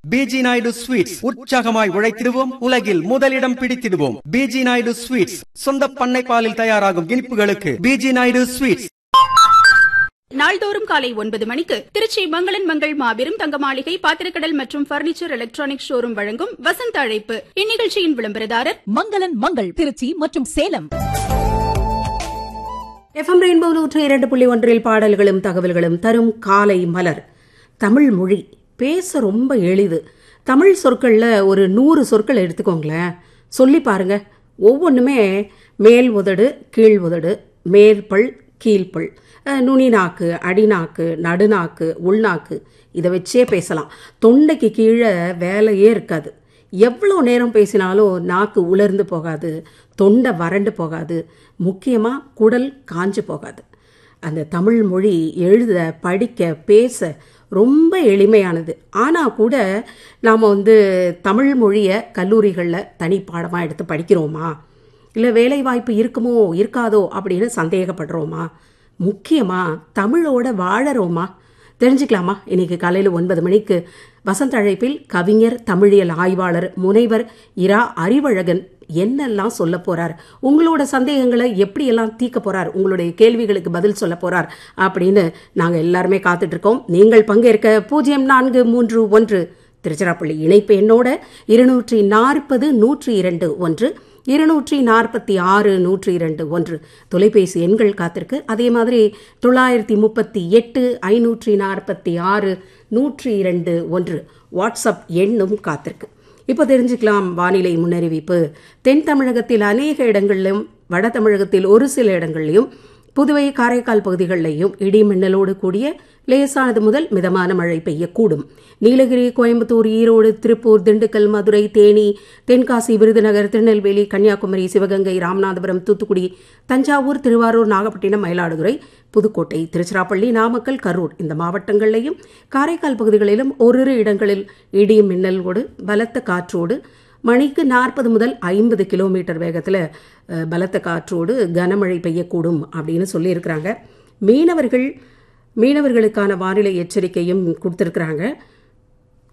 PG Naidu sweets உற்சாகமாய் உழைத்திடுவோம் உலகில் முதலிடம் பிடித்திடுவோம் பிஜி நாயுடு ஸ்வீட்ஸ் சொந்த பண்ணை பாலில் தயாராகும் இனிப்புகளுக்கு பிஜி நாயுடு ஸ்வீட்ஸ் நாள்தோறும் காலை ஒன்பது மணிக்கு திருச்சி மங்களன் மங்கள் மாபெரும் தங்க மாளிகை பாத்திரக்கடல் மற்றும் பர்னிச்சர் எலக்ட்ரானிக் ஷோரூம் வழங்கும் வசந்த அழைப்பு இந்நிகழ்ச்சியின் விளம்பரதாரர் மங்களன் மங்கள் திருச்சி மற்றும் சேலம் எஃப்எம் ரெயின்போ நூற்று இரண்டு புள்ளி ஒன்றில் பாடல்களும் தகவல்களும் தரும் காலை மலர் தமிழ் மொழி பேச ரொம்ப எளிது தமிழ் சொற்களில் ஒரு நூறு சொற்கள் எடுத்துக்கோங்களேன் சொல்லி பாருங்க ஒவ்வொன்றுமே மேல் உதடு கீழ் உதடு மேற்பல் கீழ்ப்பல் அஹ், நுனிநாக்கு அடிநாக்கு நடுநாக்கு உள்நாக்கு இதை வச்சே பேசலாம் தொண்டைக்கு கீழே வேலையே இருக்காது எவ்வளோ நேரம் பேசினாலும் நாக்கு உலர்ந்து போகாது தொண்டை வறண்டு போகாது முக்கியமாக குடல் காஞ்சு போகாது அந்த தமிழ் மொழி எழுத படிக்க பேச ரொம்ப எளிமையானது ஆனால் கூட நாம் வந்து தமிழ் மொழியை கல்லூரிகளில் தனி பாடமாக எடுத்து படிக்கிறோமா இல்லை வேலை வாய்ப்பு இருக்குமோ இருக்காதோ அப்படின்னு சந்தேகப்படுறோமா முக்கியமாக தமிழோட வாழறோமா தெரிஞ்சுக்கலாமா இன்னைக்கு காலையில் ஒன்பது மணிக்கு வசந்த அழைப்பில் கவிஞர் தமிழியல் ஆய்வாளர் முனைவர் இரா அறிவழகன் என்னெல்லாம் சொல்ல போறார் உங்களோட சந்தேகங்களை எப்படியெல்லாம் தீர்க்க போறார் உங்களுடைய கேள்விகளுக்கு பதில் சொல்ல போறார் அப்படின்னு நாங்கள் எல்லாருமே காத்துட்டு இருக்கோம் நீங்கள் பங்கேற்க பூஜ்ஜியம் நான்கு மூன்று ஒன்று திருச்சிராப்பள்ளி இணைப்பு எண்ணோட இருநூற்றி நாற்பது நூற்றி இரண்டு ஒன்று இருநூற்றி நாற்பத்தி ஆறு நூற்றி இரண்டு ஒன்று தொலைபேசி எண்கள் காத்திருக்கு அதே மாதிரி தொள்ளாயிரத்தி முப்பத்தி எட்டு ஐநூற்றி நாற்பத்தி ஆறு நூற்றி இரண்டு ஒன்று வாட்ஸ்அப் எண்ணும் காத்திருக்கு இப்போ தெரிஞ்சுக்கலாம் வானிலை முன்னறிவிப்பு தென் தமிழகத்தில் அநேக இடங்களிலும் வட தமிழகத்தில் ஒரு சில இடங்களிலும் புதுவை காரைக்கால் பகுதிகளிலையும் இடி மின்னலோடு கூடிய லேசானது முதல் மிதமான மழை பெய்யக்கூடும் நீலகிரி கோயம்புத்தூர் ஈரோடு திருப்பூர் திண்டுக்கல் மதுரை தேனி தென்காசி விருதுநகர் திருநெல்வேலி கன்னியாகுமரி சிவகங்கை ராமநாதபுரம் தூத்துக்குடி தஞ்சாவூர் திருவாரூர் நாகப்பட்டினம் மயிலாடுதுறை புதுக்கோட்டை திருச்சிராப்பள்ளி நாமக்கல் கரூர் இந்த மாவட்டங்களிலையும் காரைக்கால் பகுதிகளிலும் ஓரிரு இடங்களில் இடி மின்னலோடு பலத்த காற்றோடு மணிக்கு நாற்பது முதல் ஐம்பது கிலோமீட்டர் வேகத்தில் அஹ், பலத்த காற்றோடு கனமழை பெய்யக்கூடும் அப்படின்னு சொல்லியிருக்கிறாங்க மீனவர்கள் மீனவர்களுக்கான வானிலை எச்சரிக்கையும் கொடுத்துருக்குறாங்க